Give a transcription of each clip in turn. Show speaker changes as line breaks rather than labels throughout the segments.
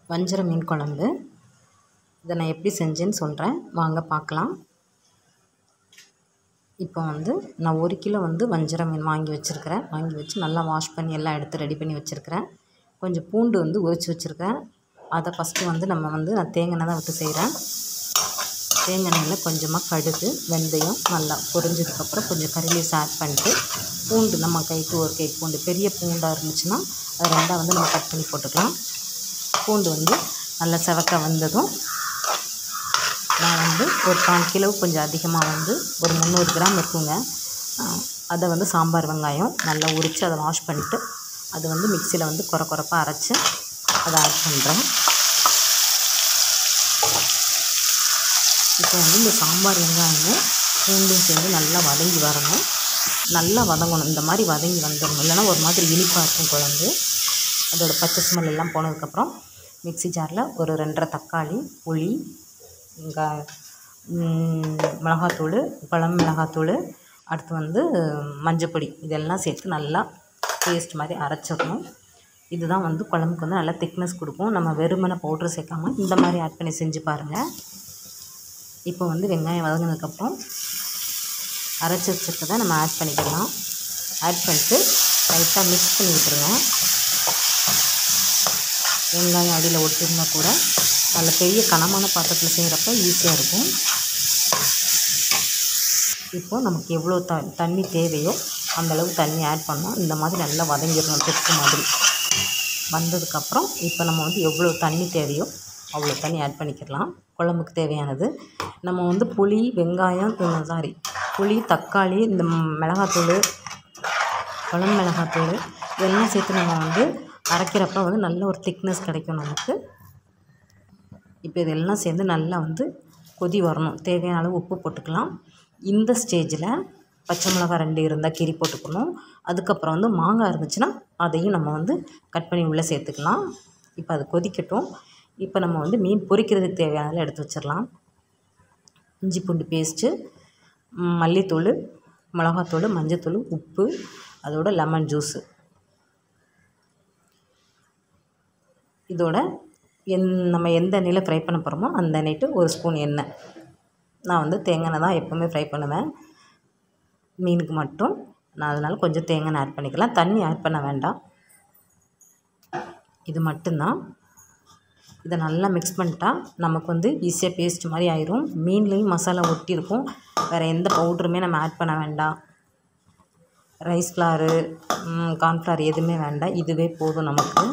வஞ்சர மீன் குழம்பு இதை நான் எப்படி செஞ்சேன்னு சொல்கிறேன் வாங்க பார்க்கலாம் இப்போ வந்து நான் ஒரு கிலோ வந்து வஞ்சர மீன் வாங்கி வச்சுருக்கிறேன் வாங்கி வச்சு நல்லா வாஷ் பண்ணி எல்லாம் எடுத்து ரெடி பண்ணி வச்சுருக்கிறேன் கொஞ்சம் பூண்டு வந்து உரித்து வச்சுருக்கேன் அதை ஃபஸ்ட்டு வந்து நம்ம வந்து நான் தேங்காய் தான் விட்டு செய்கிறேன் தேங்காய் எண்ணெயில் கொஞ்சமாக கடுகு வெந்தயம் நல்லா பொரிஞ்சதுக்கப்புறம் கொஞ்சம் கறிலீஸ் ஆட் பண்ணிட்டு பூண்டு நம்ம கைக்கு ஒரு கை பூண்டு பெரிய பூண்டாக இருந்துச்சுன்னா அது ரெண்டாக வந்து நம்ம கட் பண்ணி போட்டுக்கலாம் பூண்டு வந்து நல்லா செவக்க வந்ததும் நான் வந்து ஒரு கால் கிலோ கொஞ்சம் அதிகமாக வந்து ஒரு முந்நூறு கிராம் இருக்குங்க அதை வந்து சாம்பார் வெங்காயம் நல்லா உரித்து அதை வாஷ் பண்ணிவிட்டு அது வந்து மிக்சியில் வந்து குறை குறைப்பாக அரைச்சி அதை ஆட் பண்ணுறேன் இப்போ வந்து இந்த சாம்பார் வெங்காயமும் பூண்டும் சேர்ந்து நல்லா வதங்கி வரணும் நல்லா வதங்கணும் இந்த மாதிரி வதங்கி வந்துடணும் இல்லைன்னா ஒரு மாதிரி இனிப்பாக இருக்கும் குழம்பு அதோடய பச்சை ஸ்மெல் எல்லாம் போனதுக்கப்புறம் மிக்ஸி ஜாரில் ஒரு ரெண்டரை தக்காளி புளி இங்கே மிளகாத்தூள் குழம்பு மிளகாத்தூள் அடுத்து வந்து மஞ்சப்பொடி இதெல்லாம் சேர்த்து நல்லா பேஸ்ட் மாதிரி அரைச்சிடணும் இதுதான் வந்து குழம்புக்கு வந்து நல்லா திக்னஸ் கொடுக்கும் நம்ம வெறுமனை பவுட்ரு சேர்க்காம இந்த மாதிரி ஆட் பண்ணி செஞ்சு பாருங்கள் இப்போ வந்து வெங்காயம் வதங்கினதுக்கப்புறம் அரைச்சி வச்சுருக்கதை நம்ம ஆட் பண்ணிக்கலாம் ஆட் பண்ணிட்டு லைட்டாக மிக்ஸ் பண்ணி விட்டுருங்க வெங்காயம் அடியில் ஒட்டிருந்தால் கூட நல்ல பெரிய கனமான பாத்திரத்தில் செய்கிறப்ப ஈஸியாக இருக்கும் இப்போது நமக்கு எவ்வளோ த தண்ணி தேவையோ அந்தளவு தண்ணி ஆட் பண்ணோம் இந்த மாதிரி நல்லா வதங்கிடணும் தொக்கு மாதிரி வந்ததுக்கப்புறம் இப்போ நம்ம வந்து எவ்வளோ தண்ணி தேவையோ அவ்வளோ தண்ணி ஆட் பண்ணிக்கிடலாம் குழம்புக்கு தேவையானது நம்ம வந்து புளி வெங்காயம் சாரி புளி தக்காளி இந்த மிளகாத்தூள் குழம்பு மிளகாத்தூள் இதெல்லாம் சேர்த்து நம்ம வந்து அரைக்கிறப்ப வந்து நல்ல ஒரு திக்னஸ் கிடைக்கும் நமக்கு இப்போ இதெல்லாம் சேர்ந்து நல்லா வந்து கொதி வரணும் தேவையான அளவு உப்பு போட்டுக்கலாம் இந்த ஸ்டேஜில் பச்சை மிளகா ரெண்டு இருந்தால் கீரி போட்டுக்கணும் அதுக்கப்புறம் வந்து மாங்காய் இருந்துச்சுன்னா அதையும் நம்ம வந்து கட் பண்ணி உள்ளே சேர்த்துக்கலாம் இப்போ அது கொதிக்கட்டும் இப்போ நம்ம வந்து மீன் பொரிக்கிறதுக்கு தேவையானதில் எடுத்து வச்சிடலாம் இஞ்சி பூண்டு பேஸ்ட்டு மல்லித்தூள் மிளகாத்தூள் மஞ்சத்தூள் உப்பு அதோட லெமன் ஜூஸு இதோட எந் நம்ம எந்த எண்ணெயில் ஃப்ரை பண்ண போகிறோமோ அந்த எண்ணெய்ட்டு ஒரு ஸ்பூன் எண்ணெய் நான் வந்து தேங்காய் எண்ணெய் தான் எப்போவுமே ஃப்ரை பண்ணுவேன் மீனுக்கு மட்டும் நான் அதனால் கொஞ்சம் தேங்காய் எண்ணெய் ஆட் பண்ணிக்கலாம் தண்ணி ஆட் பண்ண வேண்டாம் இது மட்டும்தான் இதை நல்லா மிக்ஸ் பண்ணிட்டா நமக்கு வந்து ஈஸியாக பேஸ்ட் மாதிரி ஆயிரும் மீன்லேயும் மசாலா ஒட்டியிருக்கும் வேறு எந்த பவுட்ருமே நம்ம ஆட் பண்ண வேண்டாம் ரைஸ் ஃப்ளாரு கார்ன்ஃப்ளவர் எதுவுமே வேண்டாம் இதுவே போதும் நமக்கு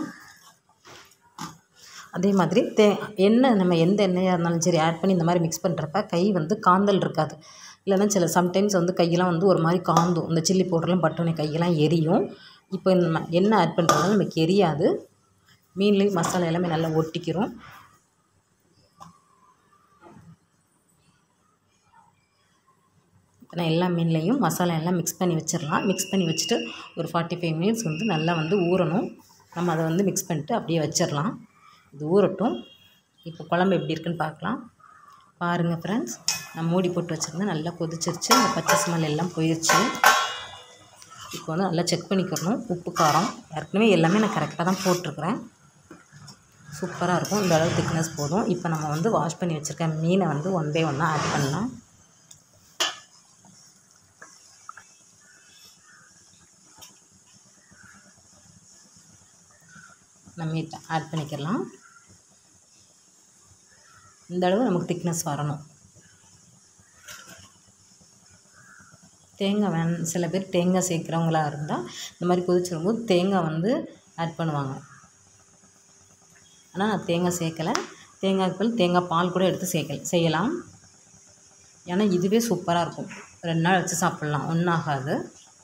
அதே மாதிரி தே எண்ணெய் நம்ம எந்த எண்ணெயாக இருந்தாலும் சரி ஆட் பண்ணி இந்த மாதிரி மிக்ஸ் பண்ணுறப்ப கை வந்து காந்தல் இருக்காது இல்லைன்னா சில சம்டைம்ஸ் வந்து கையெல்லாம் வந்து ஒரு மாதிரி காந்தும் இந்த சில்லி பவுடர்லாம் பட்டோன்னே கையெல்லாம் எரியும் இப்போ இந்த எண்ணெய் ஆட் பண்ணுறதுனால நமக்கு எரியாது மீன்லேயும் மசாலா எல்லாமே நல்லா ஒட்டிக்கிறோம் இப்போ நான் எல்லா மீன்லேயும் மசாலா எல்லாம் மிக்ஸ் பண்ணி வச்சிடலாம் மிக்ஸ் பண்ணி வச்சுட்டு ஒரு ஃபார்ட்டி ஃபைவ் மினிட்ஸ் வந்து நல்லா வந்து ஊறணும் நம்ம அதை வந்து மிக்ஸ் பண்ணிட்டு அப்படியே வச்சிடலாம் இது ஊறட்டும் இப்போ குழம்பு எப்படி இருக்குன்னு பார்க்கலாம் பாருங்கள் ஃப்ரெண்ட்ஸ் நான் மூடி போட்டு வச்சுருந்தேன் நல்லா கொதிச்சிருச்சு அந்த பச்சை ஸ்மெல் எல்லாம் போயிடுச்சு இப்போ வந்து நல்லா செக் பண்ணிக்கிறணும் உப்பு காரம் ஏற்கனவே எல்லாமே நான் கரெக்டாக தான் போட்டிருக்கிறேன் சூப்பராக இருக்கும் இந்த அளவு திக்னஸ் போதும் இப்போ நம்ம வந்து வாஷ் பண்ணி வச்சுருக்க மீனை வந்து ஒன் பை ஒன்னாக ஆட் பண்ணலாம் நம்ம ஆட் பண்ணிக்கலாம் இந்த அளவு நமக்கு திக்னஸ் வரணும் தேங்காய் வேன் சில பேர் தேங்காய் சேர்க்குறவங்களா இருந்தால் இந்த மாதிரி கொதிச்சிடும்போது தேங்காய் வந்து ஆட் பண்ணுவாங்க ஆனால் நான் தேங்காய் சேர்க்கலை தேங்காய்க்கு பதில் தேங்காய் பால் கூட எடுத்து சேர்க்கல செய்யலாம் ஏன்னா இதுவே சூப்பராக இருக்கும் ரெண்டு நாள் வச்சு சாப்பிட்லாம் ஒன்றாகாது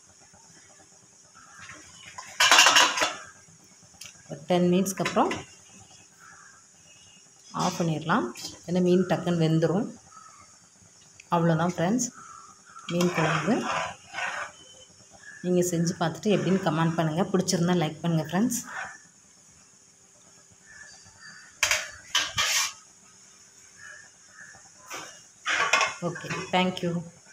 ஒரு டென் மினிட்ஸ்க்கு அப்புறம் ஆஃப் பண்ணிடலாம் ஏன்னா மீன் டக்குன்னு வெந்துடும் அவ்வளோதான் ஃப்ரெண்ட்ஸ் மீன் குழம்பு நீங்கள் செஞ்சு பார்த்துட்டு எப்படின்னு கமெண்ட் பண்ணுங்கள் பிடிச்சிருந்தா லைக் பண்ணுங்கள் ஃப்ரெண்ட்ஸ் ஓகே தேங்க்யூ